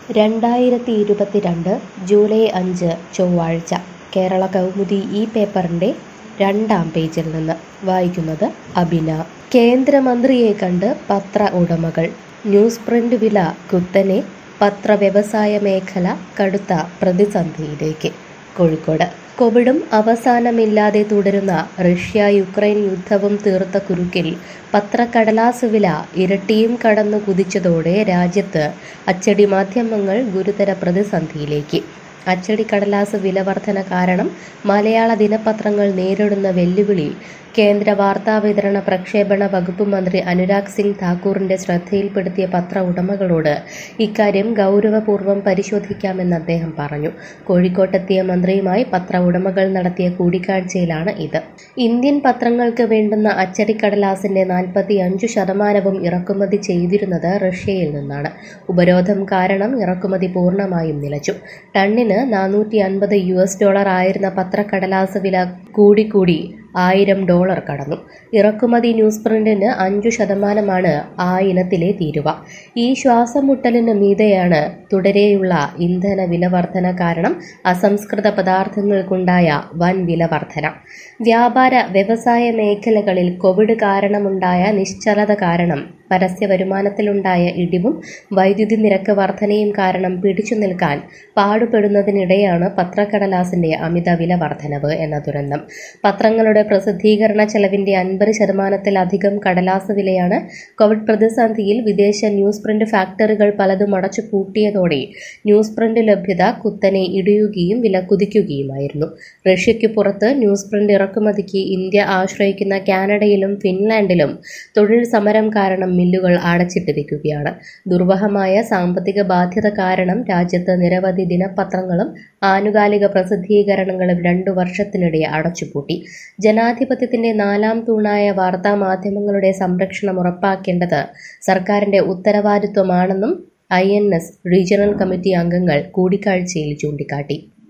രണ്ടായിരത്തി ഇരുപത്തിരണ്ട് ജൂലൈ അഞ്ച് ചൊവ്വാഴ്ച കേരള കൗമുദി ഈ പേപ്പറിൻ്റെ രണ്ടാം പേജിൽ നിന്ന് വായിക്കുന്നത് അബിന കേന്ദ്രമന്ത്രിയെ കണ്ട് പത്ര ഉടമകൾ ന്യൂസ് പ്രിന്റ് വില കുത്തനെ പത്ര വ്യവസായ മേഖല കടുത്ത പ്രതിസന്ധിയിലേക്ക് കോഴിക്കോട് കോവിഡും അവസാനമില്ലാതെ തുടരുന്ന റഷ്യ യുക്രൈൻ യുദ്ധവും തീർത്ത കുരുക്കിൽ പത്രക്കടലാസ് വില ഇരട്ടിയും കടന്നു കുതിച്ചതോടെ രാജ്യത്ത് അച്ചടി മാധ്യമങ്ങൾ ഗുരുതര പ്രതിസന്ധിയിലേക്ക് അച്ചടി കടലാസ് വില വർധന കാരണം മലയാള ദിനപത്രങ്ങൾ നേരിടുന്ന വെല്ലുവിളി കേന്ദ്ര വാർത്താവിതരണ പ്രക്ഷേപണ വകുപ്പ് മന്ത്രി അനുരാഗ് സിംഗ് താക്കൂറിന്റെ ശ്രദ്ധയിൽപ്പെടുത്തിയ പത്ര ഉടമകളോട് ഇക്കാര്യം ഗൗരവപൂർവ്വം പരിശോധിക്കാമെന്ന് അദ്ദേഹം പറഞ്ഞു കോഴിക്കോട്ടെത്തിയ മന്ത്രിയുമായി പത്ര ഉടമകൾ നടത്തിയ കൂടിക്കാഴ്ചയിലാണ് ഇത് ഇന്ത്യൻ പത്രങ്ങൾക്ക് വേണ്ടുന്ന അച്ചടിക്കടലാസിന്റെ നാൽപ്പത്തി അഞ്ചു ശതമാനവും ഇറക്കുമതി ചെയ്തിരുന്നത് റഷ്യയിൽ നിന്നാണ് ഉപരോധം കാരണം ഇറക്കുമതി പൂർണ്ണമായും നിലച്ചു ടണ്ണിന് നാനൂറ്റി അൻപത് യു എസ് ഡോളർ ആയിരുന്ന പത്രക്കടലാസ് വില കൂടിക്കൂടി ആയിരം ഡോളർ കടന്നു ഇറക്കുമതി ന്യൂസ് പ്രിന്റിന് അഞ്ചു ശതമാനമാണ് ആ ഇനത്തിലെ തീരുവ ഈ ശ്വാസമുട്ടലിന് മീതെയാണ് തുടരെയുള്ള ഇന്ധന വില വർധന കാരണം അസംസ്കൃത പദാർത്ഥങ്ങൾക്കുണ്ടായ വൻ വില വർധന വ്യാപാര വ്യവസായ മേഖലകളിൽ കോവിഡ് കാരണമുണ്ടായ നിശ്ചലത കാരണം പരസ്യ വരുമാനത്തിലുണ്ടായ ഇടിവും വൈദ്യുതി നിരക്ക് വർധനയും കാരണം പിടിച്ചു നിൽക്കാൻ പാടുപെടുന്നതിനിടെയാണ് പത്രക്കടലാസിന്റെ അമിത വില വർധനവ് എന്ന ദുരന്തം പത്രങ്ങളുടെ പ്രസിദ്ധീകരണ ചെലവിന്റെ അൻപത് ശതമാനത്തിലധികം കടലാസ് വിലയാണ് കോവിഡ് പ്രതിസന്ധിയിൽ വിദേശ ന്യൂസ് പ്രിന്റ് ഫാക്ടറികൾ പലതും അടച്ചു പൂട്ടിയതോടെ ന്യൂസ് പ്രിന്റ് ലഭ്യത കുത്തനെ ഇടിയുകയും വില കുതിക്കുകയുമായിരുന്നു റഷ്യയ്ക്ക് പുറത്ത് ന്യൂസ് പ്രിന്റ് ഇറക്കുമതിക്ക് ഇന്ത്യ ആശ്രയിക്കുന്ന കാനഡയിലും ഫിൻലാൻഡിലും തൊഴിൽ സമരം കാരണം മില്ലുകൾ അടച്ചിട്ടിരിക്കുകയാണ് ദുർവഹമായ സാമ്പത്തിക ബാധ്യത കാരണം രാജ്യത്ത് നിരവധി ദിനപത്രങ്ങളും ആനുകാലിക പ്രസിദ്ധീകരണങ്ങളും രണ്ടു വർഷത്തിനിടെ അടച്ചുപൂട്ടി ജനാധിപത്യത്തിന്റെ നാലാം തൂണായ വാർത്താ മാധ്യമങ്ങളുടെ സംരക്ഷണം ഉറപ്പാക്കേണ്ടത് സർക്കാരിന്റെ ഉത്തരവാദിത്വമാണെന്നും I N S regional committee അംഗങ്ങൾ കൂടിക്കാഴ്ചയിൽ ചൂണ്ടിക്കാട്ടി